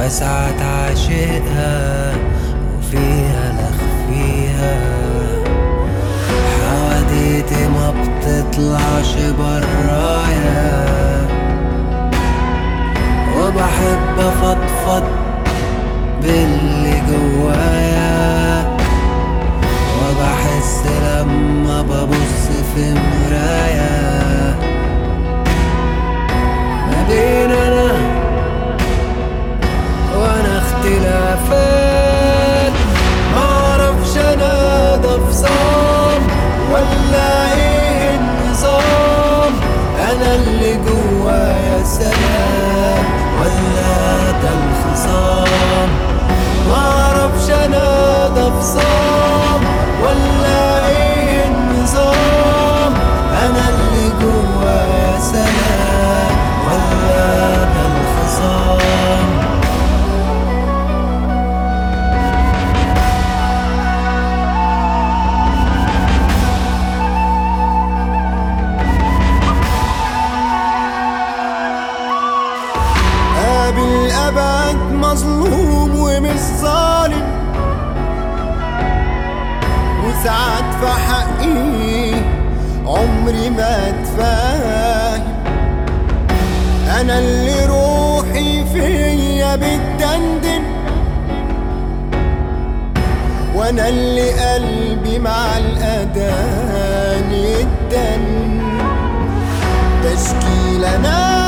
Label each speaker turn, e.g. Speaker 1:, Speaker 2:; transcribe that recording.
Speaker 1: ساعات عاشقها وفيها لخفيها حواديتي ما بتطلعش برايا وبحب افضفض باللي جوايا وبحس لما ببص في مرايا ما بين انا وانا اختلافات معرفش انا ده فصام ولا ايه النظام انا اللي جوايا سلام ولا ده الخصام معرفش انا ده فصام ولا ايه النظام انا اللي جوايا سلام ولا ده الخصام
Speaker 2: قابل أبعد مظلوم ومش ظالم وساعات في حقي عمري ما اتفاهم أنا اللي روحي فيا بتدندن وأنا اللي قلبي مع الأذان يدن تشكيل أنا